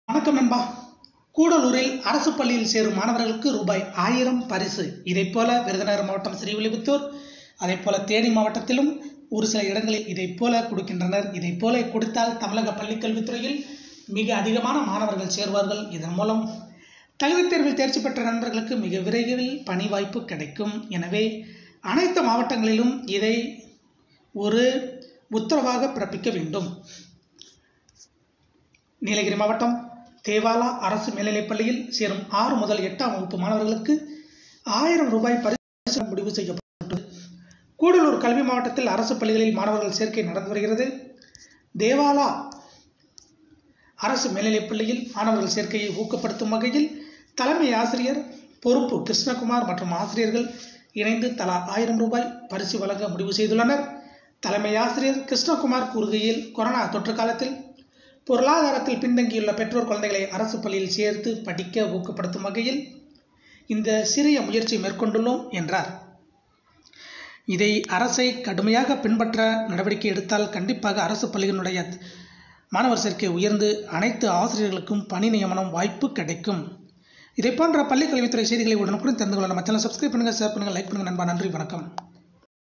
வணக்கம் நண்பா கூடலூரில் அரசு பள்ளியில் சேரும் மாணவர்களுக்கு ரூபாய் ஆயிரம் பரிசு இதைப் போல விருதுநகர் மாவட்டம் ஸ்ரீவில்லிபுத்தூர் அதே போல தேனி மாவட்டத்திலும் ஒரு சில இடங்களில் இதைப் போல கொடுக்கின்றனர் இதைப் போல கொடுத்தால் தமிழக பள்ளிக்கல்வித்துறையில் மிக அதிகமான மாணவர்கள் சேருவார்கள் இதன் மூலம் தகுதித் தேர்வில் தேர்ச்சி பெற்ற நண்பர்களுக்கு மிக விரைவில் பணி வாய்ப்பு கிடைக்கும் எனவே அனைத்து மாவட்டங்களிலும் இதை ஒரு உத்தரவாக பிறப்பிக்க வேண்டும் நீலகிரி மாவட்டம் தேவாலா அரசு மேல்நிலைப் பள்ளியில் சேரும் ஆறு முதல் எட்டாம் வகுப்பு மாணவர்களுக்கு ஆயிரம் ரூபாய் பரிசு முடிவு செய்யப்பட்டுள்ளது கூடலூர் கல்வி மாவட்டத்தில் அரசு பள்ளிகளில் மாணவர்கள் சேர்க்கை நடந்து வருகிறது தேவாலா அரசு மேல்நிலைப் பள்ளியில் மாணவர்கள் சேர்க்கையை ஊக்கப்படுத்தும் வகையில் தலைமை ஆசிரியர் பொறுப்பு கிருஷ்ணகுமார் மற்றும் ஆசிரியர்கள் இணைந்து தலா ஆயிரம் ரூபாய் பரிசு வழங்க முடிவு செய்துள்ளனர் தலைமை ஆசிரியர் கிருஷ்ணகுமார் கூறுகையில் கொரோனா தொற்று காலத்தில் பொருளாதாரத்தில் பின்தங்கியுள்ள பெற்றோர் குழந்தைகளை அரசு பள்ளியில் சேர்த்து படிக்க ஊக்கப்படுத்தும் வகையில் இந்த சிறிய முயற்சி மேற்கொண்டுள்ளோம் என்றார் இதை அரசை கடுமையாக பின்பற்ற நடவடிக்கை எடுத்தால் கண்டிப்பாக அரசு பள்ளிகளுடைய மாணவர் சேர்க்கை உயர்ந்து அனைத்து ஆசிரியர்களுக்கும் பணி நியமனம் வாய்ப்பு கிடைக்கும் இதை போன்ற பள்ளிக் கல்வித்துறை செய்திகளை உடனுக்குடன் தெரிந்து கொள்ள நம்ம சேனல் சப்ஸ்கிரைப் பண்ணுங்கள் ஷேர் பண்ணுங்கள் லைக் பண்ணுங்கள் நண்பா நன்றி வணக்கம்